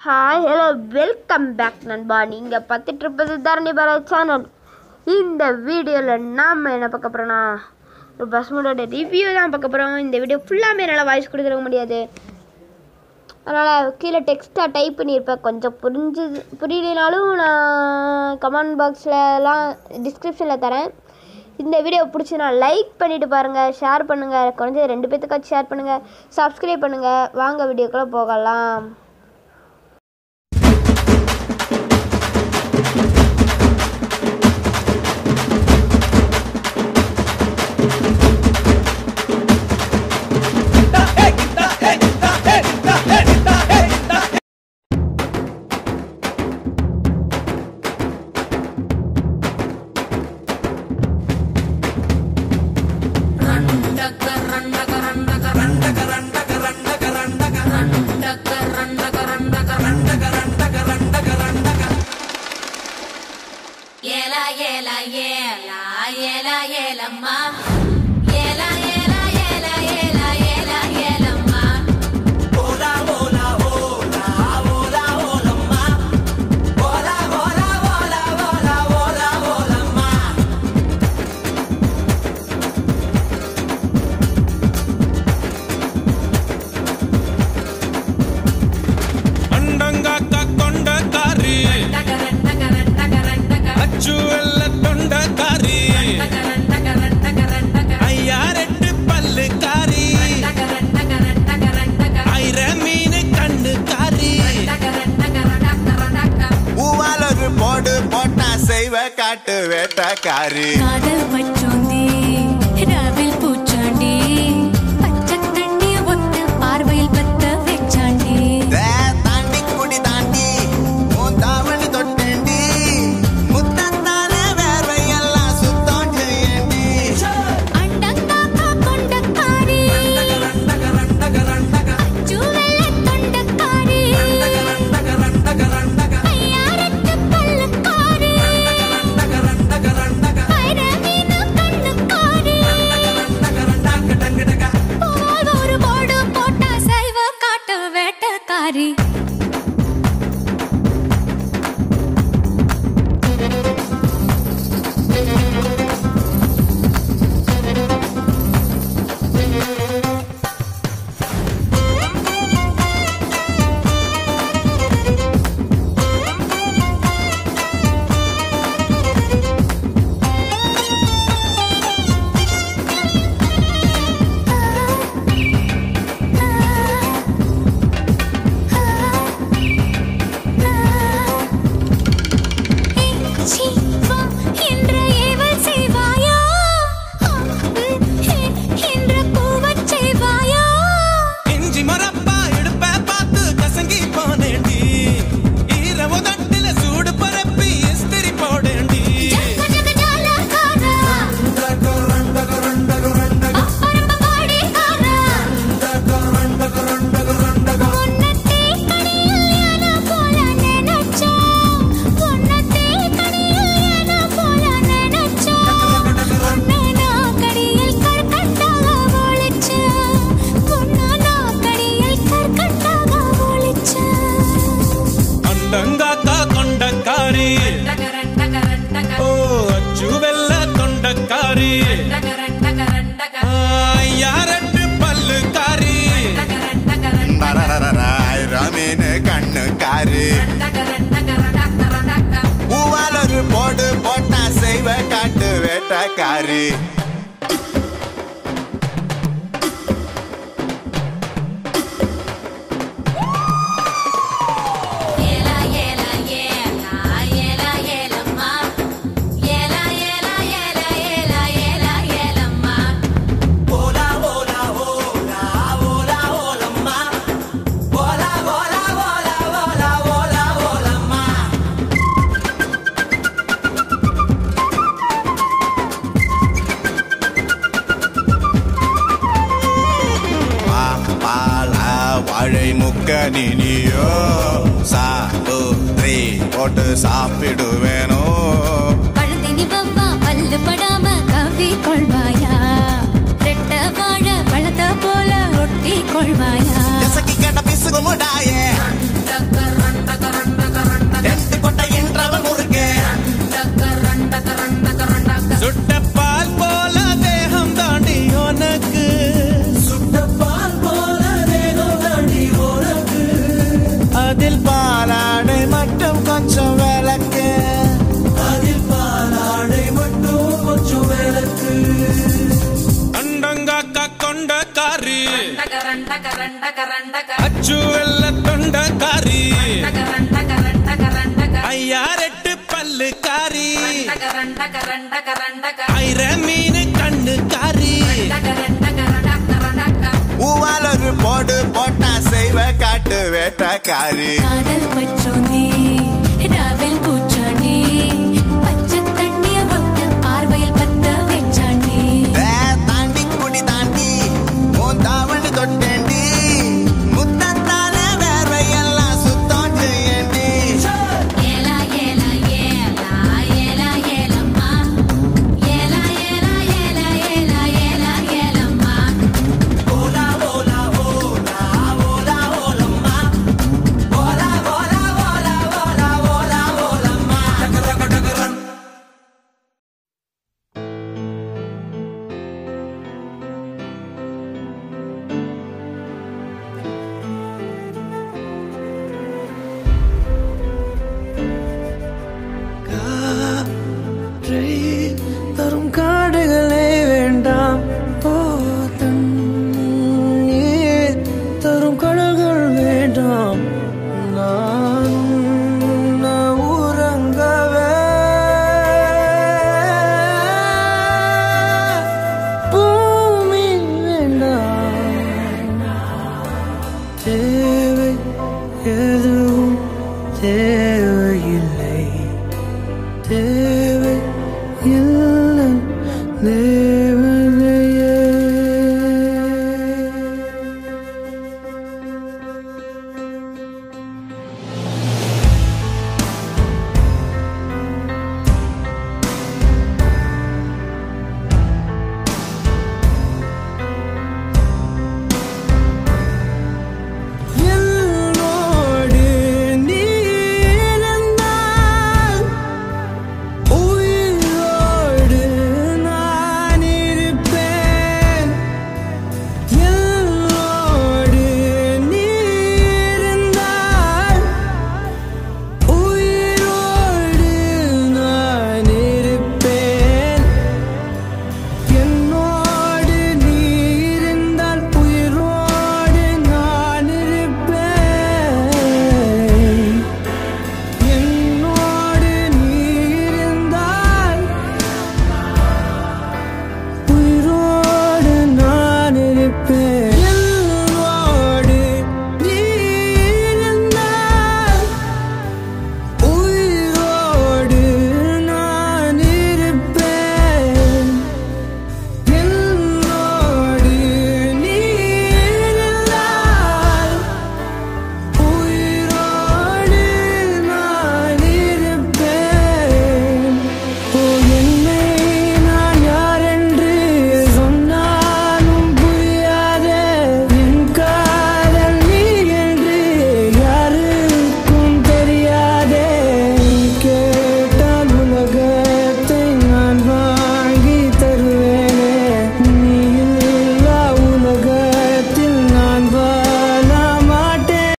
hi hello welcome back நண்பா நீங்கள் பார்த்துட்டு இருப்பது தரணி பாலா சேனல் இந்த வீடியோவில் நாம் என்ன பார்க்க போகிறோன்னா ஒரு பஸ்மோட ரிவ்யூ தான் பார்க்க போகிறோம் இந்த வீடியோ ஃபுல்லாமே என்னால் வாய்ஸ் கொடுத்துருக்க முடியாது அதனால் கீழே டெக்ஸ்ட்டாக டைப் பண்ணியிருப்பேன் கொஞ்சம் புரிஞ்சு புரியலனாலும் நான் கமெண்ட் பாக்ஸ்லலாம் டிஸ்கிரிப்ஷனில் தரேன் இந்த வீடியோ பிடிச்சினா லைக் பண்ணிவிட்டு பாருங்கள் ஷேர் பண்ணுங்கள் குறைஞ்சது ரெண்டு பேத்துக்காச்சும் ஷேர் பண்ணுங்கள் சப்ஸ்கிரைப் பண்ணுங்கள் வாங்க வீடியோக்குள்ளே போகலாம் ஏலா ஏலா ஏலா ஏலா ஏலம்மா ஏலா ஏலா ஏலா ஏலா ஏலா ஏலம்மா ಅಂಡಂಗಾಕ ಕೊಂಡ ಕಾರಿ டகரன் டகரன் டகரன் டகரன் ಅಚ್ಚು ಎಲ್ಲ ತೊಂಡ ಕಾರಿ டகரன் டகரன் டகரன் டகரன் ಅಯ್ಯಾರೆಟ್ಟು ಪಲ್ಲು ಕಾರಿ டகரன் டகரன் டகரன் டகரன் ஐர மீன் கண்ணு காரி டகரன் டகரன் டகரன் டகரன் பூவாலொரு போடு போட்டா செய்வ காட்டு வேட்டக்காரி காதல் பச்சோந்தி ராவில் பூச்சாண்டி பச்சை தண்ணி ஒத்த பார்வையில் பத்த வெச்சாண்டி தே தாண்டி குடி தாண்டி உன் தாவணி தொட்டேண்டி முத்தத்தான வேர்வையெல்லாம் சுத்தம் செய்யண்டி அண்டங்காக்கா கொண்டக்காரி அச்சுவெள்ள தொண்டக்காரி ஐயாரத்து பல்லுக்காரி வைரமீனு கண்ணுக்காரி போல் ஒரு போடு போட்டா சைவ காட்டு வேட்டக்காரி சீவா என்ற ஏவல் செய்வாயா என்ற கூவச் செய்வாயா இஞ்சி மரப்பா இடுப்ப பார்த்து கசங்கி போனேண்டி ஈர உதட்டில சூடு பரப்பி இஸ்திரி போடேண்டி ஜக ஜாலகாரா அப்பரம்ப பாடிகாரா உன்னத்தே கனியில் யானா போல நினைச்சா உன்னத்தே கனியில் யானா போல நினைச்சா உன்னனா கடியில் கற்கண்டாக ஒளிச்சா உன்னனா கடியில் கற்கண்டாக ஒளிச்சா ಅಂಡಂಗಾಕ ಕೊಂಡ ಕಾರಿ டகரன் டகரன் ಓ டகரன் ಅಚ್ಚು வெல்ல ತೊಂಡ ಕಾರಿ டகரன் டகரன் டகரன் அய்யாரெட்டு பல்லு காரி டகரன் டகரன் ரமீனு கண்ணுக்காரி டகரன் டகரன் டகரன் டகரன் பூவாலொரு போடு போட்டா செய்வ காட்டு வேட்டக்காரி ஏலா ஏலா ஏலா ஏலா ஏலம்மா ஏலா ஏலா ஏலா ஏலா ஏலா ஏலம்மா பால வாழை முக்க நீனியோ சாப்பு த்ரீ போட்டு சாப்பிடுவேனோ பழந்தினி பவ்வா பல்லு படாம கவி கொள்வாயா ரெட்ட வாழ பழத்த போல ஒட்டி கொள்வாயா எசக்கி கேட்ட பிசுகு முடாயே டகரன் அதில் பாலாடை மட்டும் கொஞ்சம் விளக்கு அதில் பாலாடை மட்டும் கொஞ்சம் விளக்கு அண்டங்காக்கா கொண்டக்காரி கரண்ட கரண்ட கரண்ட அச்சு வெள்ள தொண்டக்காரி கரண்ட கரண்ட கரண்ட ஐயாரெட்டு பல்லுக்காரி கரண்ட கரண்ட கரண்ட ஐர மீன் கண்ணுக்காரி கரண்ட கரண்ட கரண்ட ஊவால் ஒரு போடு போட்டா செய்வ காட்டு வேட்டக்காரி காதல் பற்றோனே ராவில் பூச்சானே பச்சை தண்ணிய விட்டு பார்வையில் பத்த வச்சானே ஏ, தாண்டி குடி தாண்டி உன் தாவணி தொட்டேண்டி முத்தத்தால வேர்வையெல்லாம் சுத்தம் செய்யண்டி ஏலா ஏலா ஏலா ஏலா ஏலம்மா ஏலா ஏலா ஏலா ஏலா ஏலா ஏலம்மா காற்றை தரும் காடுகளே வேண்டாம் ஓ தண்ணீர் தரும் கடல்கள் வேண்டாம் நான் நான் உறங்கவே பூமி வேண்டாம் தேவை எதுவும் தேவையில்லை தேவை